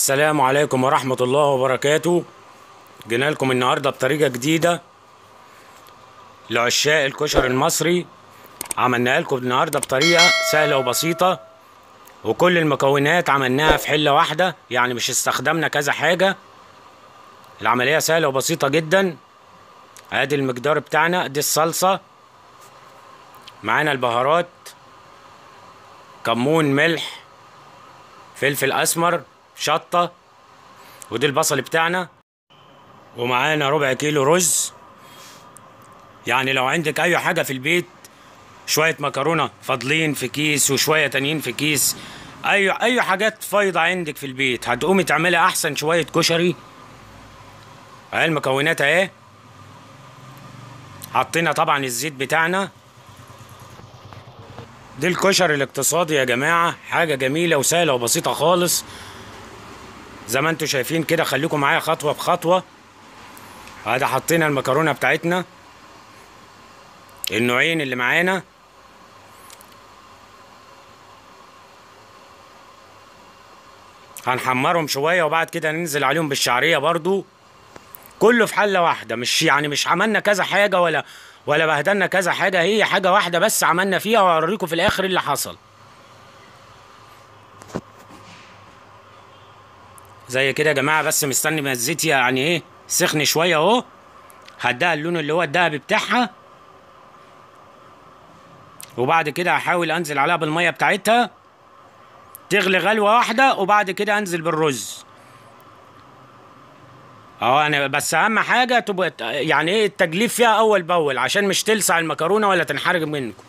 السلام عليكم ورحمة الله وبركاته جينا لكم النهاردة بطريقة جديدة لعشاق الكشر المصري عملناها لكم النهاردة بطريقة سهلة وبسيطة وكل المكونات عملناها في حلة واحدة يعني مش استخدمنا كذا حاجة العملية سهلة وبسيطة جدا ادي المقدار بتاعنا دي الصلصة معانا البهارات كمون ملح فلفل اسمر شطه ودي البصل بتاعنا ومعانا ربع كيلو رز يعني لو عندك اي حاجه في البيت شويه مكرونه فاضلين في كيس وشويه تانيين في كيس اي اي حاجات فايضه عندك في البيت هتقومي تعملي احسن شويه كشري اهي المكونات اهي حطينا طبعا الزيت بتاعنا دي الكشر الاقتصادي يا جماعة حاجة جميلة وسهلة وبسيطة خالص زي ما انتوا شايفين كده خليكم معايا خطوة بخطوة ادي حطينا المكرونة بتاعتنا النوعين اللي معانا هنحمرهم شوية وبعد كده ننزل عليهم بالشعرية برضو كله في حلة واحدة مش يعني مش عملنا كذا حاجة ولا ولا بهدلنا كذا حاجة هي حاجة واحدة بس عملنا فيها وهوريكم في الآخر اللي حصل زي كده يا جماعة بس مستني ما الزيت يعني ايه سخن شوية اهو هديها اللون اللي هو الدهبي بتاعها وبعد كده هحاول انزل عليها بالمية بتاعتها تغلي غلوة واحدة وبعد كده انزل بالرز اه انا بس اهم حاجه تبقى يعني ايه التجليف فيها اول باول عشان مش تلسع المكرونه ولا تنحرج منكم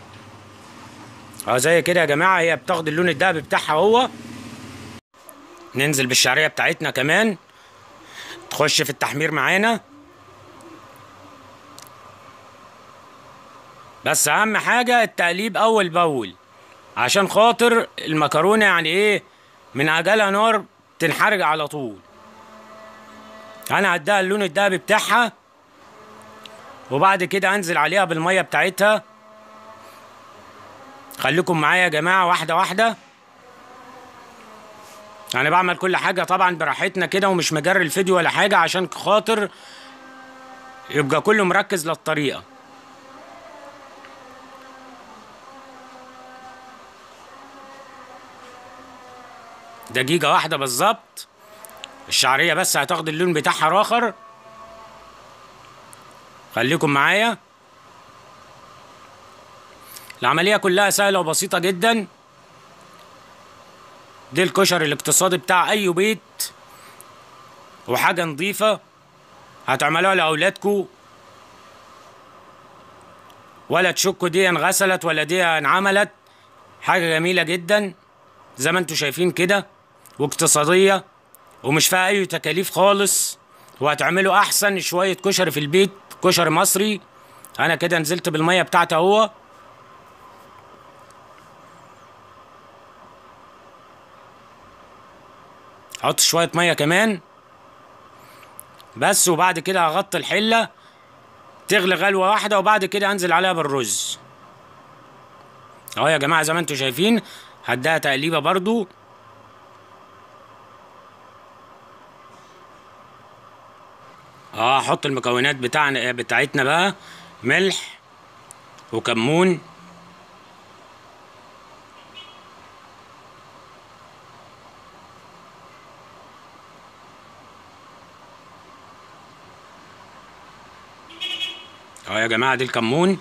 اه زي كده يا جماعه هي بتاخد اللون الدهبي بتاعها هو ننزل بالشعريه بتاعتنا كمان تخش في التحمير معانا بس اهم حاجه التقليب اول باول عشان خاطر المكرونه يعني ايه من عجلها نار تنحرج على طول انا هديها اللون الدهبي بتاعها وبعد كده انزل عليها بالميه بتاعتها خليكم معايا يا جماعه واحده واحده انا بعمل كل حاجه طبعا براحتنا كده ومش مجري الفيديو ولا حاجه عشان خاطر يبقى كله مركز للطريقه دقيقه واحده بالظبط الشعريه بس هتاخد اللون بتاعها راخر خليكم معايا العمليه كلها سهله وبسيطه جدا دي الكشري الاقتصادي بتاع اي بيت وحاجه نظيفه هتعملوها لاولادكم ولا تشكوا دي انغسلت ولا دي انعملت حاجه جميله جدا زي ما انتوا شايفين كده واقتصاديه ومش فيها اي تكاليف خالص وهتعملوا احسن شويه كشري في البيت كشري مصري انا كده نزلت بالميه بتاعتي اهو حط شويه ميه كمان بس وبعد كده هغطي الحله تغلي غلوه واحده وبعد كده انزل عليها بالرز اهو يا جماعه زي ما انتوا شايفين هديها تقليبه برضو اه احط المكونات بتاعنا بتاعتنا بقى ملح وكمون اه يا جماعه دي الكمون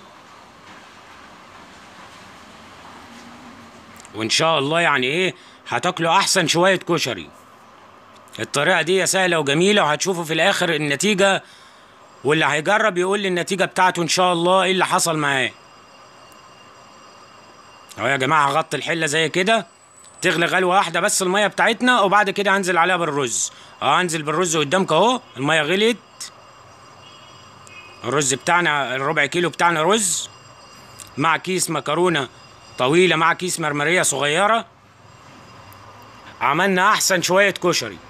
وان شاء الله يعني ايه هتاكلوا احسن شويه كشري الطريقه دي سهله وجميله وهتشوفوا في الاخر النتيجه واللي هيجرب يقول لي النتيجه بتاعته ان شاء الله ايه اللي حصل معاه اهو يا جماعه هغطي الحله زي كده تغلي غلوه واحده بس الميه بتاعتنا وبعد كده هنزل عليها بالرز اه هنزل بالرز قدامك اهو الميه غليت الرز بتاعنا الربع كيلو بتاعنا رز مع كيس مكرونه طويله مع كيس مرمريه صغيره عملنا احسن شويه كشري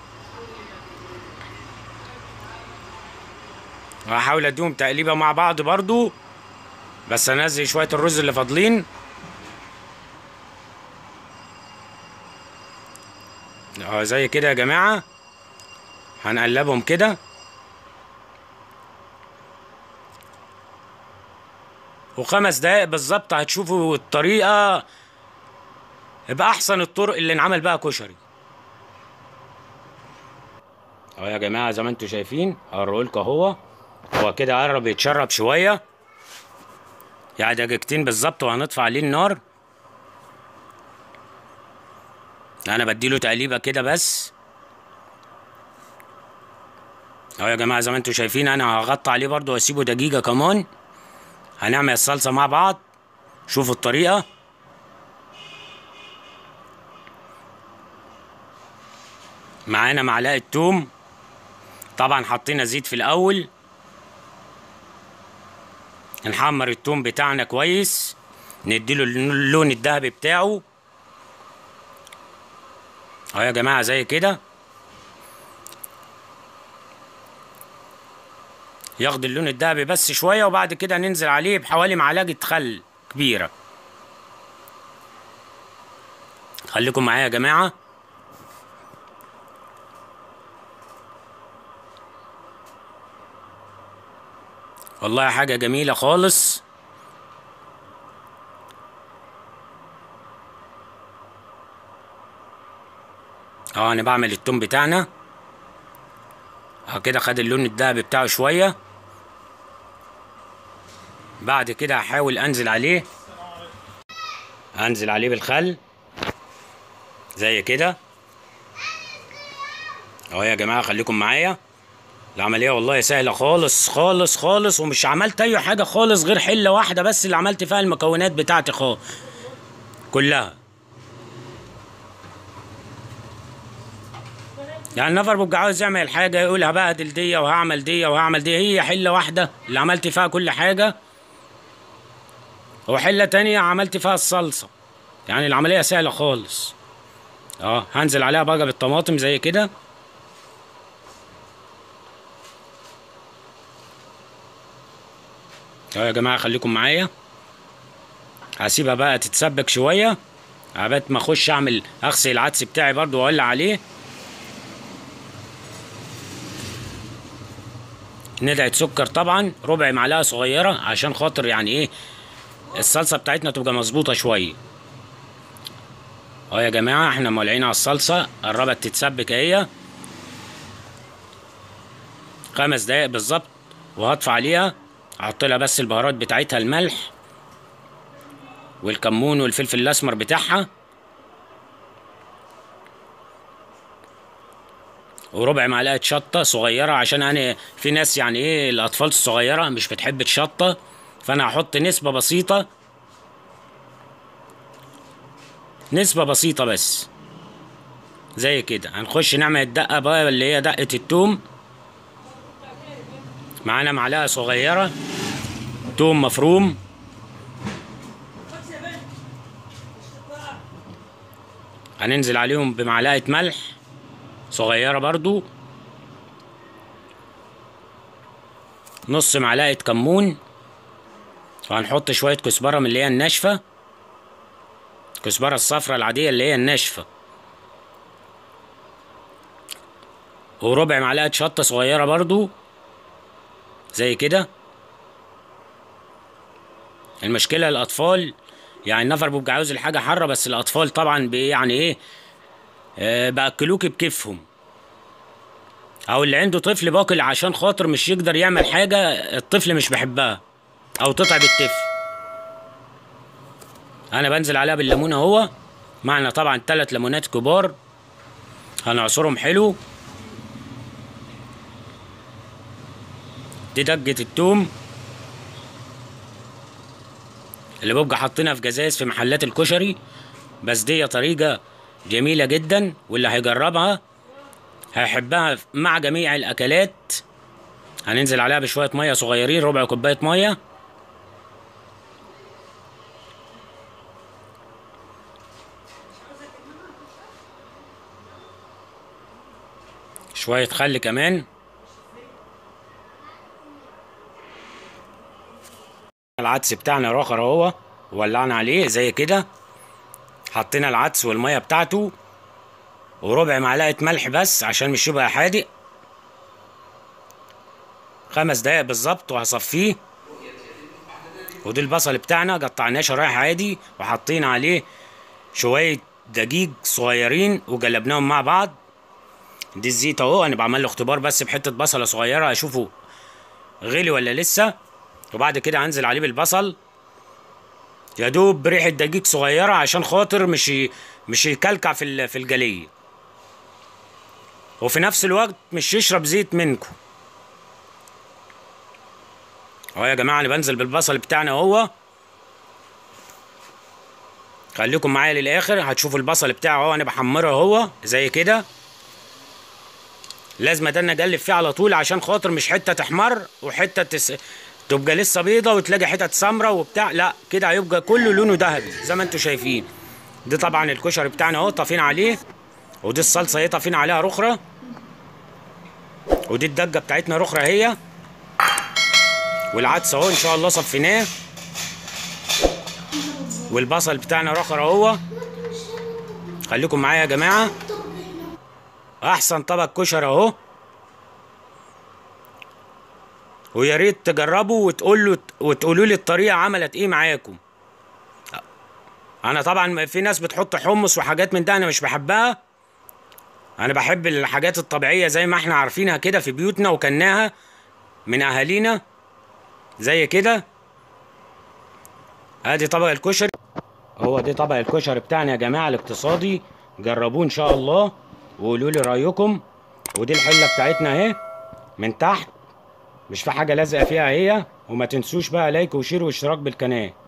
هحاول اديهم تقليبه مع بعض برضو بس انزل شويه الرز اللي فاضلين اه زي كده يا جماعة هنقلبهم كده وخمس دقايق بالظبط هتشوفوا الطريقة بأحسن الطرق اللي انعمل بها كشري اهو يا جماعة زي ما انتوا شايفين هوريهولكوا اهو هو كده قرب يتشرب شوية يعني دقيقتين بالظبط وهنطفي عليه النار انا بديله تقليبه كده بس اهو يا جماعه زي ما انتوا شايفين انا هغطي عليه برضو واسيبه دقيقه كمان هنعمل الصلصه مع بعض شوفوا الطريقه معانا معلقه توم طبعا حطينا زيت في الاول نحمر التوم بتاعنا كويس نديله اللون الذهبي بتاعه اهو يا جماعه زي كده ياخد اللون الذهبي بس شويه وبعد كده ننزل عليه بحوالي معلقه خل كبيره خليكم معايا يا جماعه والله حاجه جميله خالص اه انا بعمل التوم بتاعنا اه كده خد اللون الذهبي بتاعه شويه بعد كده هحاول انزل عليه انزل عليه بالخل زي كده اهو يا جماعه خليكم معايا العمليه والله سهله خالص خالص خالص ومش عملت اي حاجه خالص غير حله واحده بس اللي عملت فيها المكونات بتاعتي خالص كلها يعني نفر بيبقى عاوز يعمل حاجة يقول هبهدل دي وهعمل دي وهعمل دي هي حلة واحدة اللي عملت فيها كل حاجة وحلة تانية عملت فيها الصلصة يعني العملية سهلة خالص اه هنزل عليها بقى بالطماطم زي كده اه يا جماعة خليكم معايا هسيبها بقى تتسبك شوية عبال ما اخش اعمل اغسل العدس بتاعي برضو واولع عليه ندعة سكر طبعا ربع معلقة صغيرة عشان خاطر يعني ايه الصلصة بتاعتنا تبقى مظبوطة شوية اهو يا جماعة احنا مولعين على الصلصة قربت تتسبك اهي خمس دقايق بالظبط وهطفي عليها احط لها بس البهارات بتاعتها الملح والكمون والفلفل الاسمر بتاعها وربع معلقه شطه صغيره عشان انا في ناس يعني ايه الاطفال الصغيره مش بتحب الشطه فانا هحط نسبه بسيطه نسبه بسيطه بس زي كده هنخش نعمل الدقه بقى اللي هي دقه التوم معانا معلقه صغيره توم مفروم هننزل عليهم بمعلقه ملح صغيرة برضو نص معلقة كمون وهنحط شوية كزبرة من اللي هي الناشفة الكزبرة الصفرا العادية اللي هي الناشفة وربع معلقة شطة صغيرة برضو زي كده المشكلة الأطفال يعني النفر بيبقى عاوز الحاجة حارة بس الأطفال طبعا بي يعني إيه آه بأكلوك بكيفهم او اللي عنده طفل باكل عشان خاطر مش يقدر يعمل حاجة الطفل مش بيحبها او تتعب الطفل انا بنزل عليها بالليمون اهو معنا طبعا ثلاث ليمونات كبار هنعصرهم حلو دي دقة التوم اللي بيبقى حاطينها في جزاز في محلات الكشري بس دي طريقة جميلة جدا واللي هيجربها هيحبها مع جميع الأكلات هننزل عليها بشوية مية صغيرين ربع كوباية مية شوية خل كمان العدس بتاعنا راخر اهو ولعنا عليه زي كده حطينا العدس والميه بتاعته وربع معلقه ملح بس عشان مش يبقى حادق خمس دقايق بالظبط وهصفيه ودي البصل بتاعنا قطعناه شرايح عادي وحاطين عليه شويه دقيق صغيرين وقلبناهم مع بعض دي الزيت اهو انا بعمل له اختبار بس بحته بصله صغيره اشوفه غلي ولا لسه وبعد كده هنزل عليه بالبصل يا دوب بريحه دقيق صغيره عشان خاطر مش ي... مش يكلكع في ال- في الجليه وفي نفس الوقت مش يشرب زيت منكم اهو يا جماعه انا بنزل بالبصل بتاعنا اهو خليكم معايا للاخر هتشوفوا البصل بتاعه اهو انا بحمره اهو زي كده لازم ده اقلب فيه على طول عشان خاطر مش حته تحمر وحته تس... تبقى لسه بيضه وتلاقي حتت سمرة وبتاع لا كده هيبقى كله لونه ذهبي زي ما انتم شايفين دي طبعا الكشري بتاعنا اهو طافين عليه ودي الصلصه اهي طافين عليها رخره ودي الدجه بتاعتنا رخره هي والعدس اهو ان شاء الله صفيناه والبصل بتاعنا رخر اهو خليكم معايا يا جماعه احسن طبق كشري اهو ويا ريت تجربوا وتقولوا وتقولوا لي الطريقه عملت ايه معاكم انا طبعا في ناس بتحط حمص وحاجات من ده انا مش بحبها انا بحب الحاجات الطبيعيه زي ما احنا عارفينها كده في بيوتنا وكلناها من اهالينا زي كده ادي طبق الكشري هو دي طبق الكشري بتاعنا يا جماعه الاقتصادي جربوه ان شاء الله وقولوا لي رايكم ودي الحله بتاعتنا اهي من تحت مش في حاجه لازقه فيها هي وما تنسوش بقى لايك وشير واشتراك بالقناه